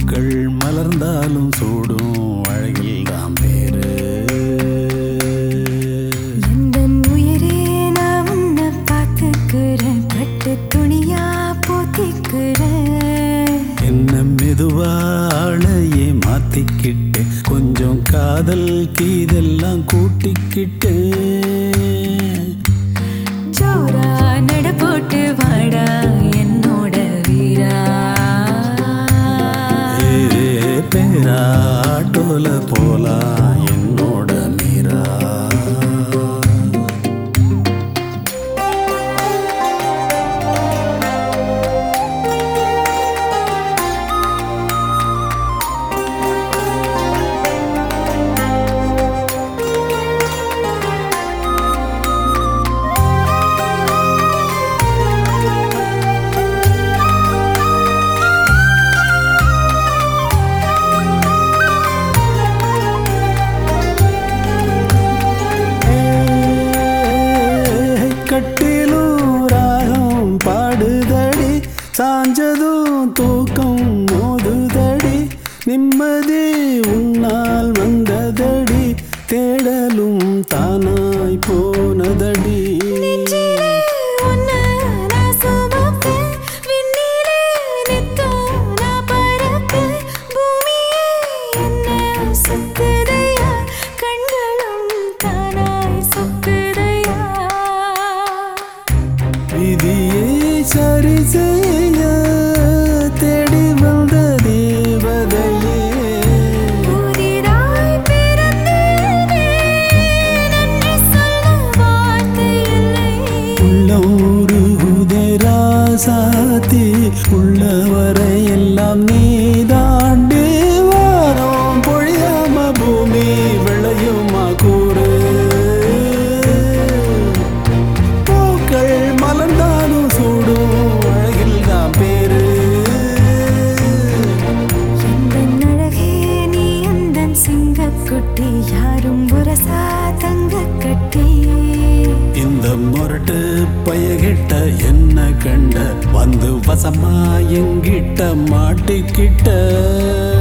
பூக்கள் மலர்ந்தாலும் சூடும் அழகில் தான் பேரு எந்தன் உயிரே நான் உன்னை பார்த்துக்கிறேன் பட்டு துணியா போத்திக்கிறேன் என்ன மெதுவாழையே மாத்திக்கிட்டு கொஞ்சம் காதல் கீதெல்லாம் கூட்டிக்கிட்டு ஜோரா நட போட்டு வாடா என்னோட வீரா ஏ பேராட்டோல போலாம் என்னோட மீரா ஏய், கட்டிலும் ராகம் பாடுதடி சாஞ்சதும் தூக்கம் மோதுதடி நிம்மதி உன்னால் வந்ததடி தேடலும் தானாய் போனதடி நெஞ்சிலே உன்னை நான் சுமப்பேன். விண்ணிலே நித்தம் நான் பறப்பேன். பூமியே என்னை சுத்துதையா, கண்களும் தானாய் சொக்குதையா. விதியை சரி செய்ய தேடி வந்த தேவதையே புதிதாய் பிறந்தேனே, நன்றி சொல்ல வார்த்தை இல்லை. உள்ளூரு சாத்தி உள்ளவரை எல்லாம் நீ தாண்டி வாரம் பொழியாம பூமி விளையுமா கூறு பூக்கள் மலர்ந்தாலும் சூடும் அழகில் தான் பேரு எந்தன் அழகே நீ எந்தன் சிங்கக்குட்டி யாரும் உரசா தங்கக் கட்டி இந்த முரட்டு பயகிட்ட என்ன கண்ட வந்து வசமா எங்கிட்ட மாட்டிக்கிட்ட